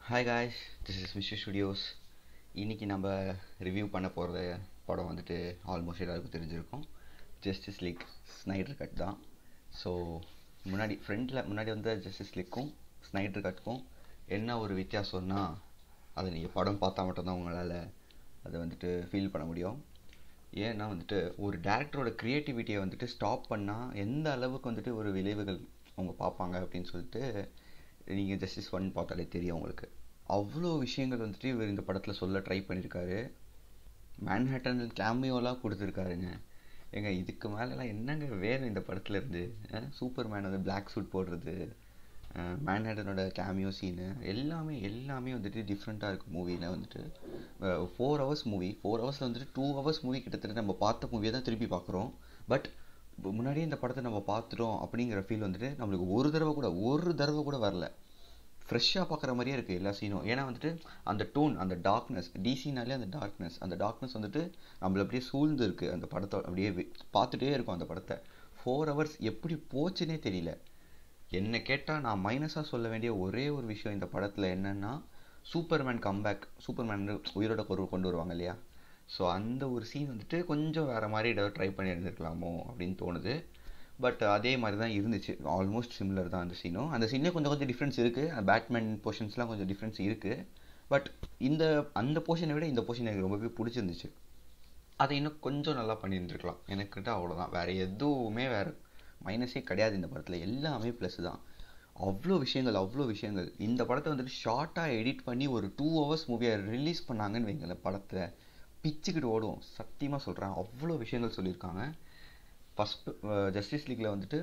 hi guys this is mister studios இன்றைக்கி நம்ம review பண்ண போகிற படம் வந்துட்டு ஆல்மோஸ்ட் எல்லாருக்கும் தெரிஞ்சிருக்கும் ஜஸ்டிஸ் லீக் ஸ்னைடர் கட் தான் ஸோ முன்னாடி ஃப்ரண்டில் முன்னாடி வந்த ஜஸ்டிஸ் லீக்கும் ஸ்னைடர் கட்டுக்கும் என்ன ஒரு வித்தியாசம்னா அதை நீங்கள் படம் பார்த்தா மட்டும்தான் உங்களால் அதை வந்துட்டு ஃபீல் பண்ண முடியும் ஏன்னா வந்துட்டு ஒரு டேரக்டரோட க்ரியேட்டிவிட்டியை வந்துட்டு ஸ்டாப் பண்ணால் எந்த அளவுக்கு வந்துட்டு ஒரு விளைவுகள் அவங்க பார்ப்பாங்க அப்படின்னு சொல்லிட்டு நீங்கள் ஜஸ்டிஸ் ஒன் பார்த்தாலே தெரியும் உங்களுக்கு அவ்வளோ விஷயங்கள் வந்துட்டு இவர் இந்த படத்தில் சொல்ல ட்ரை பண்ணியிருக்காரு மேன்ஹேட்டன் கேமியோலாம் கொடுத்துருக்காருங்க ஏங்க இதுக்கு மேலெலாம் என்னங்க வேணும் இந்த படத்துல இருந்து சூப்பர் மேன் வந்து பிளாக் சூட் போடுறது மேன்ஹேட்டனோட கேமியோ சீனு எல்லாமே எல்லாமே வந்துட்டு டிஃப்ரெண்ட்டாக இருக்குது மூவியில் வந்துட்டு ஃபோர் ஹவர்ஸ் மூவி ஃபோர் ஹவர்ஸில் வந்துட்டு டூ ஹவர்ஸ் மூவி கிட்டத்தட்ட நம்ம பார்த்த மூவியை தான் திருப்பி பார்க்குறோம் பட் முன்னாடியே இந்த படத்தை நம்ம பார்த்துட்டோம் அப்படிங்கிற ஃபீல் வந்துட்டு நம்மளுக்கு ஒரு தடவை கூட ஒரு தடவை கூட வரல ஃப்ரெஷ்ஷாக பார்க்குற மாதிரியே இருக்குது எல்லா சீனும் ஏன்னா வந்துட்டு அந்த டோன் அந்த டார்க்னஸ் டிசினாலே அந்த டார்க்னஸ் அந்த டார்க்னஸ் வந்துட்டு நம்மள அப்படியே சூழ்ந்து இருக்குது அந்த படத்தை அப்படியே பார்த்துட்டே இருக்கும் அந்த படத்தை ஃபோர் ஹவர்ஸ் எப்படி போச்சுன்னே தெரியல என்னை கேட்டால் நான் மைனஸாக சொல்ல வேண்டிய ஒரே ஒரு விஷயம் இந்த படத்தில் என்னென்னா சூப்பர்மேன் கம்பேக் சூப்பர்மேன் உயிரோட பொருள் கொண்டு வருவாங்க இல்லையா ஸோ அந்த ஒரு சீன் வந்துட்டு கொஞ்சம் வேறு மாதிரி ஏதாவது ட்ரை பண்ணி இருந்திருக்கலாமோ அப்படின்னு தோணுது பட் அதே மாதிரி தான் இருந்துச்சு ஆல்மோஸ்ட் சிமிலர் தான் அந்த சீனும் அந்த சீன்லேயே கொஞ்சம் கொஞ்சம் டிஃப்ரென்ஸ் இருக்குது பேட்மேன் போர்ஷன்ஸ்லாம் கொஞ்சம் டிஃப்ரென்ஸ் இருக்குது பட் இந்த அந்த போர்ஷனை விட இந்த போர்ஷன் எனக்கு ரொம்பவே பிடிச்சிருந்துச்சு அதை இன்னும் கொஞ்சம் நல்லா பண்ணியிருந்துருக்கலாம் எனக்கிட்ட அவ்வளோதான் வேறு எதுவுமே வேறு மைனஸே கிடையாது இந்த படத்தில் எல்லாமே ப்ளஸ் தான் அவ்வளோ விஷயங்கள் அவ்வளோ விஷயங்கள் இந்த படத்தை வந்துட்டு ஷார்ட்டாக எடிட் பண்ணி ஒரு டூ ஹவர்ஸ் மூவியை ரிலீஸ் பண்ணாங்கன்னு வைங்களேன் படத்தை பிச்சுக்கிட்டு ஓடும் சத்தியமாக சொல்கிறேன் அவ்வளோ விஷயங்கள் சொல்லியிருக்காங்க ஃபஸ்ட் ஜஸ்டிஸ் லீக்கில் வந்துட்டு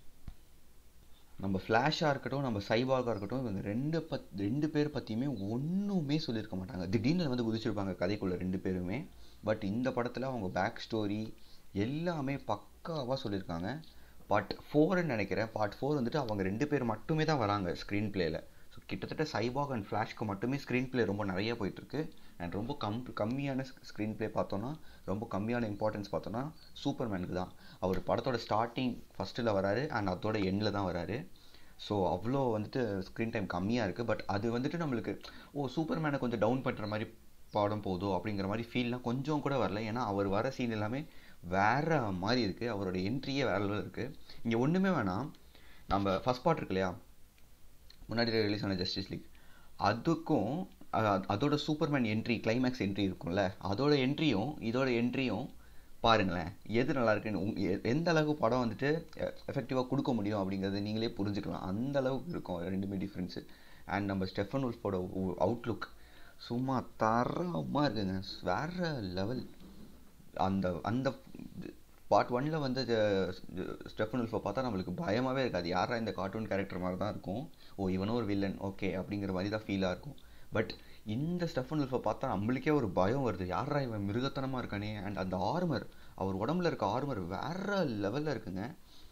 நம்ம ஃப்ளாஷாக இருக்கட்டும் நம்ம சைபாகாக இருக்கட்டும் இவங்க ரெண்டு பத் ரெண்டு பேர் பற்றியுமே ஒன்றுமே சொல்லியிருக்க மாட்டாங்க திடீர்னு வந்து குதிச்சிருப்பாங்க கதைக்குள்ளே ரெண்டு பேருமே பட் இந்த படத்தில் அவங்க பேக் ஸ்டோரி எல்லாமே பக்காவாக சொல்லியிருக்காங்க பார்ட் ஃபோர்னு நினைக்கிறேன் பார்ட் ஃபோர் வந்துட்டு அவங்க ரெண்டு பேர் மட்டுமே தான் வராங்க ஸ்க்ரீன் பிளேயில் ஸோ கிட்டத்தட்ட சைபாக் அண்ட் ஃப்ளாஷ்க்கு மட்டுமே ஸ்க்ரீன் பிளே ரொம்ப நிறைய போயிட்டுருக்கு அண்ட் ரொம்ப கம் கம்மியான ஸ்க்ரீன் பிளே பார்த்தோன்னா ரொம்ப கம்மியான இம்பார்ட்டன்ஸ் பார்த்தோன்னா சூப்பர்மேனுக்கு தான் அவர் படத்தோட ஸ்டார்டிங் ஃபஸ்ட்டில் வராரு அண்ட் அதோட எண்டில் தான் வராரு ஸோ அவ்வளோ வந்துட்டு ஸ்க்ரீன் டைம் கம்மியாக இருக்குது பட் அது வந்துட்டு நம்மளுக்கு ஓ சூப்பர்மேனை கொஞ்சம் டவுன் பண்ணுற மாதிரி பாடம் போதோ அப்படிங்கிற மாதிரி ஃபீல்லாம் கொஞ்சம் கூட வரல ஏன்னா அவர் வர சீன் எல்லாமே வேற மாதிரி இருக்குது அவரோட என்ட்ரியே வேற லெவலில் இருக்குது இங்கே ஒன்றுமே வேணாம் நம்ம ஃபஸ்ட் பார்ட் இருக்கு இல்லையா முன்னாடி ரிலீஸ் ஆன ஜஸ்டிஸ் லீக் அதுக்கும் அதோட சூப்பர்மேன் என்ட்ரி கிளைமேக்ஸ் என்ட்ரி இருக்கும்ல அதோட என்ட்ரியும் இதோட என்ட்ரியும் பாருங்களேன் எது நல்லா இருக்குன்னு எந்த அளவுக்கு படம் வந்துட்டு எஃபெக்டிவாக கொடுக்க முடியும் அப்படிங்கிறத நீங்களே புரிஞ்சுக்கலாம் அந்த அளவுக்கு இருக்கும் ரெண்டுமே டிஃப்ரென்ஸு அண்ட் நம்ம ஸ்டெஃபன் உல்ஃபோட அவுட்லுக் சும்மா தரமாக இருக்குங்க வேற லெவல் அந்த அந்த பார்ட் ஒனில் வந்து ஸ்டெஃபன் உல்ஃபை பார்த்தா நம்மளுக்கு பயமாகவே இருக்காது யாரா இந்த கார்ட்டூன் கேரக்டர் மாதிரி தான் இருக்கும் ஓ இவனும் ஒரு வில்லன் ஓகே அப்படிங்கிற மாதிரி தான் ஃபீலாக இருக்கும் பட் இந்த ஸ்டெஃபன் உல்ஃபை பார்த்தா நம்மளுக்கே ஒரு பயம் வருது யாரா இவன் மிருகத்தனமாக இருக்கானே அண்ட் அந்த ஆர்மர் அவர் உடம்புல இருக்க ஆர்மர் வேற லெவலில் இருக்குங்க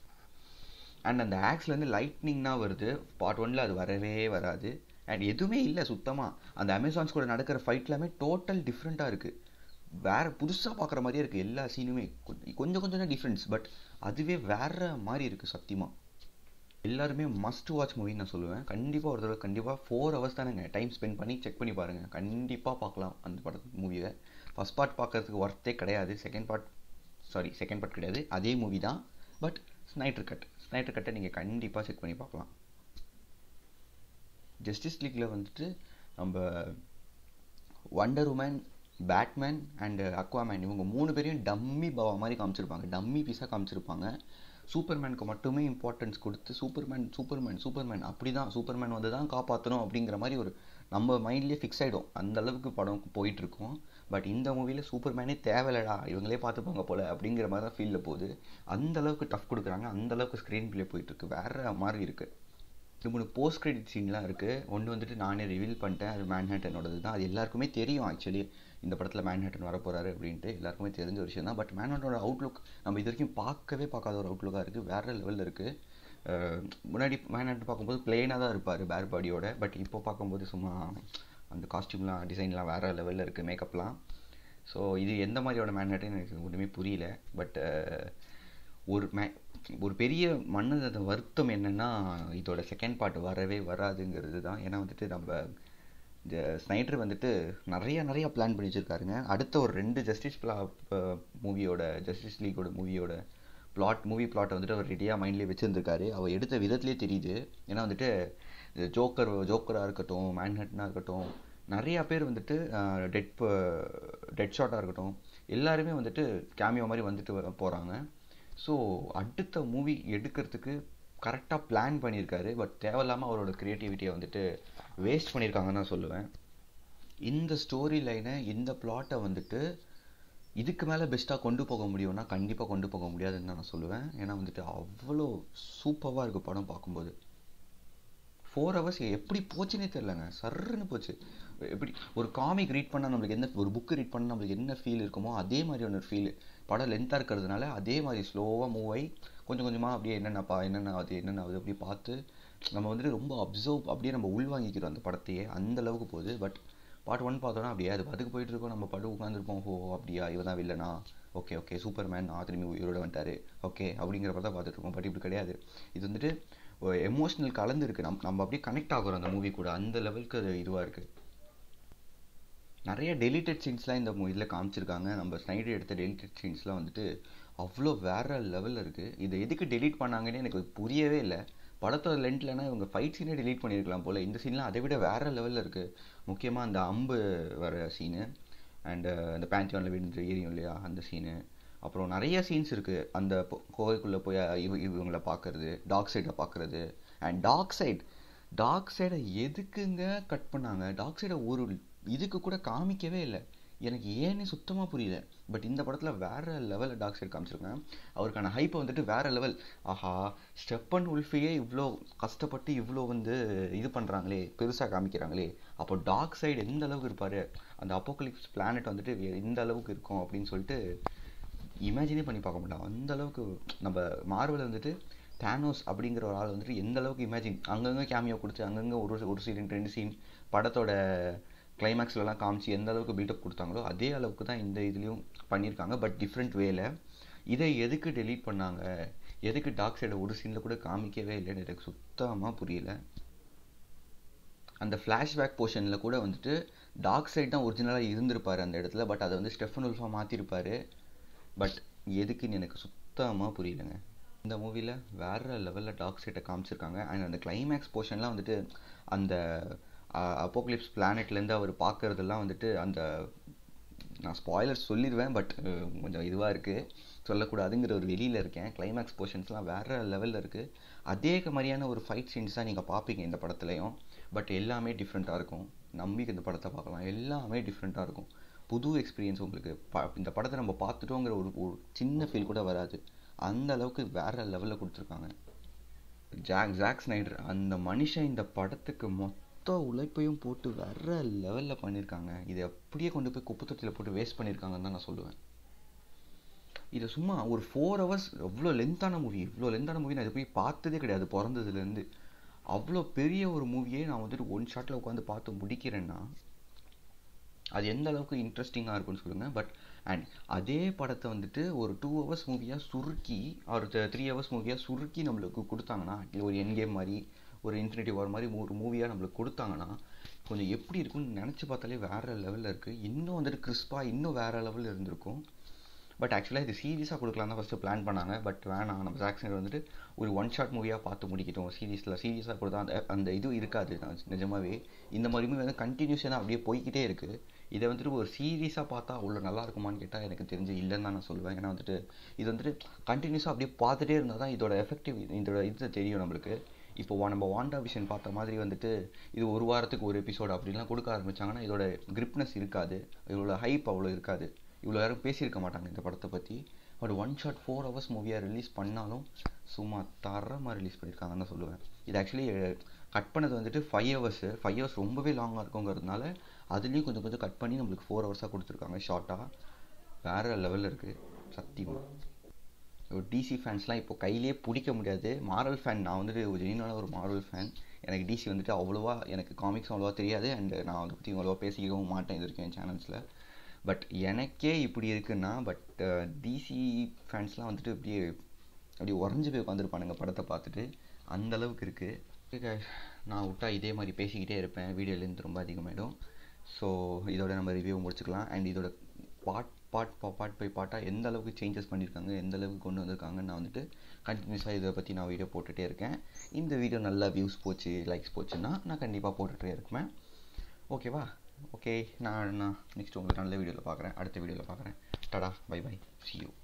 அண்ட் அந்த ஆக்ஸ்லேருந்து லைட்னிங்னா வருது பார்ட் ஒனில் அது வரவே வராது அண்ட் எதுவுமே இல்லை சுத்தமாக அந்த அமேசான்ஸ் கூட நடக்கிற ஃபைட் எல்லாமே டோட்டல் டிஃப்ரெண்ட்டாக இருக்குது வேற புதுசாக பார்க்குற மாதிரியே இருக்குது எல்லா சீனுமே கொஞ்சம் கொஞ்சம் தான் டிஃப்ரென்ஸ் பட் அதுவே வேற மாதிரி இருக்குது சத்தியமாக எல்லாருமே மஸ்ட் வாட்ச் மூவின்னு நான் சொல்லுவேன் கண்டிப்பாக ஒரு தடவை கண்டிப்பாக ஃபோர் ஹவர்ஸ் தானேங்க டைம் ஸ்பெண்ட் பண்ணி செக் பண்ணி பாருங்கள் கண்டிப்பாக பார்க்கலாம் அந்த படத்து மூவியை ஃபஸ்ட் பார்ட் பார்க்கறதுக்கு ஒர்த்தே கிடையாது second part sorry second part கிடையாது அதே மூவி தான் பட் ஸ்னைட்டர் கட் ஸ்னைட்டர் கட்டை நீங்கள் கண்டிப்பாக செக் பண்ணி பார்க்கலாம் ஜஸ்டிஸ் லீக்கில் வந்துட்டு நம்ம Wonder Woman Batman and Aquaman இவங்க மூணு பேரையும் டம்மி பவா மாதிரி காமிச்சிருப்பாங்க டம்மி பீஸாக காமிச்சிருப்பாங்க சூப்பர்மேனுக்கு மட்டுமே இம்பார்ட்டன்ஸ் கொடுத்து சூப்பர்மேன் சூப்பர்மேன் சூப்பர்மேன் அப்படி தான் சூப்பர்மேன் வந்து தான் காப்பாற்றணும் அப்படிங்கிற மாதிரி ஒரு நம்ம மைண்ட்லேயே ஃபிக்ஸ் ஆகிடும் அந்த அளவுக்கு படம் போயிட்டுருக்கோம் பட் இந்த மூவியில் சூப்பர்மேனே தேவையில்லடா இவங்களே பார்த்துப்பாங்க போல் அப்படிங்கிற மாதிரி தான் ஃபீலில் போகுது அந்த அளவுக்கு டஃப் கொடுக்குறாங்க அந்த அளவுக்கு ஸ்க்ரீன் பிளே போயிட்டுருக்கு வேறு மாதிரி இருக்குது ரெண்டு மூணு போஸ்ட் கிரெடிட் சீன்லாம் இருக்குது ஒன்று வந்துட்டு நானே ரிவீல் பண்ணிட்டேன் அது மேன்ஹேட்டனோடது தான் அது எல்லாருக்குமே தெரியும் ஆக்சுவலி இந்த படத்தில் மேன்ஹேட்டன் வர போகிறாரு அப்படின்ட்டு எல்லாருக்குமே தெரிஞ்ச ஒரு விஷயம் தான் பட் மேன்ஹேட்டனோட அவுட்லுக் நம்ம இது வரைக்கும் பார்க்கவே பார்க்காத ஒரு அவுட்லுக்காக இருக்குது வேறு லெவலில் இருக்குது முன்னாடி மேன்ஹேட்டன் பார்க்கும்போது பிளெயினாக தான் இருப்பார் பேர் பாடியோட பட் இப்போ பார்க்கும்போது சும்மா அந்த காஸ்டியூம்லாம் டிசைன்லாம் வேறு லெவலில் இருக்குது மேக்கப்லாம் ஸோ இது எந்த மாதிரியோட மேன்ஹேட்டன் எனக்கு ஒன்றுமே புரியல பட் ஒரு மே ஒரு பெரிய மன்னத வருத்தம் என்னென்னா இதோட செகண்ட் பார்ட் வரவே வராதுங்கிறது தான் ஏன்னா வந்துட்டு நம்ம ஸ்னைடர் வந்துட்டு நிறைய நிறைய பிளான் பண்ணி வச்சிருக்காருங்க அடுத்த ஒரு ரெண்டு ஜஸ்டிஸ் மூவியோட ஜஸ்டிஸ் லீக்கோட மூவியோட பிளாட் மூவி பிளாட்டை வந்துட்டு அவர் ரெடியாக மைண்ட்லேயே வச்சுருந்துருக்காரு அவர் எடுத்த விதத்துலேயே தெரியுது ஏன்னா வந்துட்டு ஜோக்கர் ஜோக்கராக இருக்கட்டும் மேன்ஹட்டனாக இருக்கட்டும் நிறையா பேர் வந்துட்டு டெட் டெட் ஷாட்டாக இருக்கட்டும் எல்லாருமே வந்துட்டு கேமியோ மாதிரி வந்துட்டு போகிறாங்க ஸோ அடுத்த மூவி எடுக்கிறதுக்கு கரெக்டாக பிளான் பண்ணியிருக்காரு பட் தேவையில்லாமல் அவரோட க்ரியேட்டிவிட்டியை வந்துட்டு வேஸ்ட் பண்ணியிருக்காங்கன்னு நான் சொல்லுவேன் இந்த ஸ்டோரி லைனை இந்த பிளாட்டை வந்துட்டு இதுக்கு மேலே பெஸ்ட்டாக கொண்டு போக முடியும்னா கண்டிப்பாக கொண்டு போக முடியாதுன்னு தான் நான் சொல்லுவேன் ஏன்னா வந்துட்டு அவ்வளோ சூப்பராக இருக்குது படம் பார்க்கும்போது ஃபோர் ஹவர்ஸ் எப்படி போச்சுன்னே தெரிலங்க சர்ன்னு போச்சு எப்படி ஒரு காமிக் ரீட் பண்ணால் நம்மளுக்கு என்ன ஒரு புக்கு ரீட் பண்ணால் நம்மளுக்கு என்ன ஃபீல் இருக்குமோ அதே மாதிரி ஒன்று ஃபீல் படம் லென்த்தாக இருக்கிறதுனால அதே மாதிரி ஸ்லோவாக மூவ் ஆகி கொஞ்சம் கொஞ்சமாக அப்படியே என்னென்னப்பா என்னென்ன ஆகுது என்னென்ன ஆகுது அப்படி பார்த்து நம்ம வந்துட்டு ரொம்ப அப்சர்வ் அப்படியே நம்ம உள்வாங்கிக்கிறோம் அந்த படத்தையே அந்த அளவுக்கு போகுது பட் பார்ட் ஒன் பார்த்தோன்னா அப்படியே அது அதுக்கு போயிட்டு இருக்கோம் நம்ம பாட்டு உட்காந்துருப்போம் ஓ அப்படியா இவன் தான் வில்லனா ஓகே ஓகே சூப்பர் மேன் நான் திரும்பி உயிரோட வந்துட்டாரு ஓகே அப்படிங்கிறப்ப தான் பார்த்துட்டு இருக்கோம் பட் இப்படி கிடையாது இது வந்துட்டு எமோஷ்னல் கலந்து இருக்குது நம் நம்ம அப்படியே கனெக்ட் ஆகுறோம் அந்த மூவி கூட அந்த லெவலுக்கு அது இதுவாக இருக்குது நிறைய டெலிட்டட் சீன்ஸ்லாம் இந்த இதில் காமிச்சிருக்காங்க நம்ம ஸ்னைடர் எடுத்த டெலிட்டட் சீன்ஸ்லாம் வந்துட்டு அவ்வளோ வேற லெவலில் இருக்குது இதை எதுக்கு டெலீட் பண்ணாங்கன்னு எனக்கு புரியவே இல்லை படத்தோட லென்ட்லனா இவங்க ஃபைட் சீனே டெலீட் பண்ணியிருக்கலாம் போல் இந்த சீன்லாம் அதை விட வேற லெவலில் இருக்குது முக்கியமாக அந்த அம்பு வர சீனு அண்டு அந்த பேந்தியானில் விழுந்து எரியும் இல்லையா அந்த சீனு அப்புறம் நிறைய சீன்ஸ் இருக்குது அந்த கோவைக்குள்ளே போய் இவ இவங்களை பார்க்குறது டாக் சைடை பார்க்குறது அண்ட் டாக் சைட் டாக் சைடை எதுக்குங்க கட் பண்ணாங்க டாக் சைடை ஒரு இதுக்கு கூட காமிக்கவே இல்லை எனக்கு ஏன்னு சுத்தமாக புரியல பட் இந்த படத்தில் வேறு லெவலில் டாக் சைடு காமிச்சிருக்கேன் அவருக்கான ஹைப்பை வந்துட்டு வேறு லெவல் ஆஹா ஸ்டெப்பன் உல்ஃபியே இவ்வளோ கஷ்டப்பட்டு இவ்வளோ வந்து இது பண்ணுறாங்களே பெருசாக காமிக்கிறாங்களே அப்போ டாக் சைடு எந்த அளவுக்கு இருப்பார் அந்த அப்போக்கலிப்ஸ் பிளானட் வந்துட்டு எந்த அளவுக்கு இருக்கும் அப்படின்னு சொல்லிட்டு இமேஜினே பண்ணி பார்க்க முடியல அந்த அளவுக்கு நம்ம மார்வல் வந்துட்டு தேனோஸ் அப்படிங்கிற ஒரு ஆள் வந்துட்டு எந்த அளவுக்கு இமேஜின் அங்கங்கே கேமியோ கொடுத்து அங்கங்கே ஒரு ஒரு சீன் ரெண்டு சீன் படத்தோட கிளைமேக்ஸ்லலாம் காமிச்சு எந்த அளவுக்கு பில்டப் கொடுத்தாங்களோ அதே அளவுக்கு தான் இந்த இதுலேயும் பண்ணியிருக்காங்க பட் டிஃப்ரெண்ட் வேல இதை எதுக்கு டெலீட் பண்ணாங்க எதுக்கு டாக் சைடை ஒரு சீனில் கூட காமிக்கவே இல்லைன்னு எனக்கு சுத்தமாக புரியல அந்த ஃப்ளாஷ்பேக் போர்ஷனில் கூட வந்துட்டு டாக் சைட் தான் ஒரிஜினலாக இருந்திருப்பார் அந்த இடத்துல பட் அதை வந்து ஸ்டெஃபன் உல்ஃபா மாற்றிருப்பார் பட் எதுக்குன்னு எனக்கு சுத்தமாக புரியலைங்க இந்த மூவியில் வேறு லெவலில் டாக் சைட்டை காமிச்சிருக்காங்க அண்ட் அந்த கிளைமேக்ஸ் போர்ஷன்லாம் வந்துட்டு அந்த அப்போக்லிப்ஸ் பிளானட்லேருந்து அவர் பார்க்குறதெல்லாம் வந்துட்டு அந்த நான் ஸ்பாய்லர்ஸ் சொல்லிடுவேன் பட் கொஞ்சம் இதுவாக இருக்குது சொல்லக்கூடாதுங்கிற ஒரு வெளியில் இருக்கேன் கிளைமேக்ஸ் போர்ஷன்ஸ்லாம் வேறு லெவலில் இருக்குது அதே மாதிரியான ஒரு ஃபைட் சீன்ஸ் தான் நீங்கள் பார்ப்பீங்க இந்த படத்துலையும் பட் எல்லாமே டிஃப்ரெண்ட்டாக இருக்கும் நம்பி இந்த படத்தை பார்க்கலாம் எல்லாமே டிஃப்ரெண்ட்டாக இருக்கும் புது எக்ஸ்பீரியன்ஸ் உங்களுக்கு ப இந்த படத்தை நம்ம பார்த்துட்டோங்கிற ஒரு ஒரு சின்ன ஃபீல் கூட வராது அந்த அளவுக்கு வேறு லெவலில் கொடுத்துருக்காங்க ஜாக் ஜாக் ஸ்னைடர் அந்த மனுஷன் இந்த படத்துக்கு மொத்த உழைப்பையும் போட்டு வேற லெவலில் பண்ணியிருக்காங்க இதை அப்படியே கொண்டு போய் குப்பை தொட்டியில் போட்டு வேஸ்ட் பண்ணியிருக்காங்கன்னு தான் நான் சொல்லுவேன் இது சும்மா ஒரு ஃபோர் ஹவர்ஸ் எவ்வளோ லென்த்தான மூவி இவ்வளோ லென்த்தான மூவி நான் இதை போய் பார்த்ததே கிடையாது பிறந்ததுலேருந்து அவ்வளோ பெரிய ஒரு மூவியே நான் வந்துட்டு ஒன் ஷாட்டில் உட்காந்து பார்த்து முடிக்கிறேன்னா அது எந்த அளவுக்கு இன்ட்ரெஸ்டிங்காக இருக்கும்னு சொல்லுங்கள் பட் அண்ட் அதே படத்தை வந்துட்டு ஒரு டூ ஹவர்ஸ் மூவியாக சுருக்கி ஒரு த்ரீ ஹவர்ஸ் மூவியாக சுருக்கி நம்மளுக்கு கொடுத்தாங்கன்னா ஒரு என் கேம் மாதிரி ஒரு இன்ஃபினிட்டி வார் மாதிரி ஒரு மூவியாக நம்மளுக்கு கொடுத்தாங்கன்னா கொஞ்சம் எப்படி இருக்கும்னு நினச்சி பார்த்தாலே வேறு லெவலில் இருக்குது இன்னும் வந்துட்டு கிறிஸ்பாக இன்னும் வேறு லெவலில் இருந்திருக்கும் பட் ஆக்சுவலாக இது சீரியஸாக கொடுக்கலாம் தான் ஃபஸ்ட்டு பிளான் பண்ணாங்க பட் வேணாம் நம்ம ஜாக்சன் வந்துட்டு ஒரு ஒன் ஷாட் மூவியாக பார்த்து முடிக்கிட்டோம் சீரியஸில் சீரியஸாக கொடுத்தா அந்த அந்த இது இருக்காது நிஜமாவே இந்த மாதிரி மூவி வந்து கண்டினியூஸாக அப்படியே போய்கிட்டே இருக்குது இதை வந்துட்டு ஒரு சீரியஸாக பார்த்தா அவ்வளோ நல்லா இருக்குமான்னு கேட்டால் எனக்கு தெரிஞ்சு இல்லைன்னு தான் நான் சொல்லுவேன் ஏன்னா வந்துட்டு இது வந்துட்டு கண்டினியூஸாக அப்படியே பார்த்துட்டே இருந்தால் தான் இதோட எஃபெக்டிவ் இதோட இது தெரியும் நம்மளுக்கு இப்போ நம்ம வாண்டா விஷன் பார்த்த மாதிரி வந்துட்டு இது ஒரு வாரத்துக்கு ஒரு எபிசோடு அப்படின்லாம் கொடுக்க ஆரம்பிச்சாங்கன்னா இதோட கிரிப்னஸ் இருக்காது இதோட ஹைப் அவ்வளோ இருக்காது இவ்வளோ யாரும் பேசியிருக்க மாட்டாங்க இந்த படத்தை பற்றி but one shot four hours மூவியாக ரிலீஸ் பண்ணாலும் சும்மா தரமாக ரிலீஸ் பண்ணியிருக்காங்கன்னு தான் சொல்லுவேன் இது ஆக்சுவலி கட் பண்ணது வந்துட்டு ஃபைவ் ஹவர்ஸு ஃபைவ் ஹவர்ஸ் ரொம்பவே லாங்காக இருக்குங்கிறதுனால அதுலேயும் கொஞ்சம் கொஞ்சம் கட் பண்ணி நம்மளுக்கு ஃபோர் ஹவர்ஸாக கொடுத்துருக்காங்க ஷார்ட்டாக வேறு லெவலில் இருக்குது சத்தியமாக டிசி ஃபேன்ஸ்லாம் இப்போ கையிலே பிடிக்க முடியாது மாரல் ஃபேன் நான் வந்துட்டு ஒரு ஜெனினான ஒரு மாரல் ஃபேன் எனக்கு டிசி வந்துட்டு அவ்வளோவா எனக்கு காமிக்ஸ் அவ்வளோவா தெரியாது அண்ட் நான் அதை பற்றி அவ்வளோவா பேசிக்கவும் மாட்டேன் இது வரைக்கும் என் சேனல்ஸில் பட் எனக்கே இப்படி இருக்குன்னா பட் டிசி ஃபேன்ஸ்லாம் வந்துட்டு அப்படியே அப்படியே உறைஞ்சி போய் உட்காந்துருப்பானுங்க படத்தை பார்த்துட்டு அந்த அளவுக்கு இருக்குது ஓகே நான் விட்டா இதே மாதிரி பேசிக்கிட்டே இருப்பேன் வீடியோ லென்த் ரொம்ப அதிகமாகிடும் ஸோ இதோட நம்ம ரிவ்யூ முடிச்சுக்கலாம் அண்ட் இதோட பார்ட் பார்ட் பார்ட் பை பார்ட்டாக எந்த அளவுக்கு சேஞ்சஸ் பண்ணியிருக்காங்க எந்த அளவுக்கு கொண்டு வந்திருக்காங்கன்னு நான் வந்துட்டு கண்டினியூஸாக இதை பற்றி நான் வீடியோ போட்டுகிட்டே இருக்கேன் இந்த வீடியோ நல்லா வியூஸ் போச்சு லைக்ஸ் போச்சுன்னா நான் கண்டிப்பாக போட்டுகிட்டே இருப்பேன் ஓகேவா ஓகே நான் நான் நெக்ஸ்ட் உங்களுக்கு நல்ல வீடியோவில் பார்க்குறேன் அடுத்த வீடியோவில் பார்க்குறேன் டடா பை பை சி யூ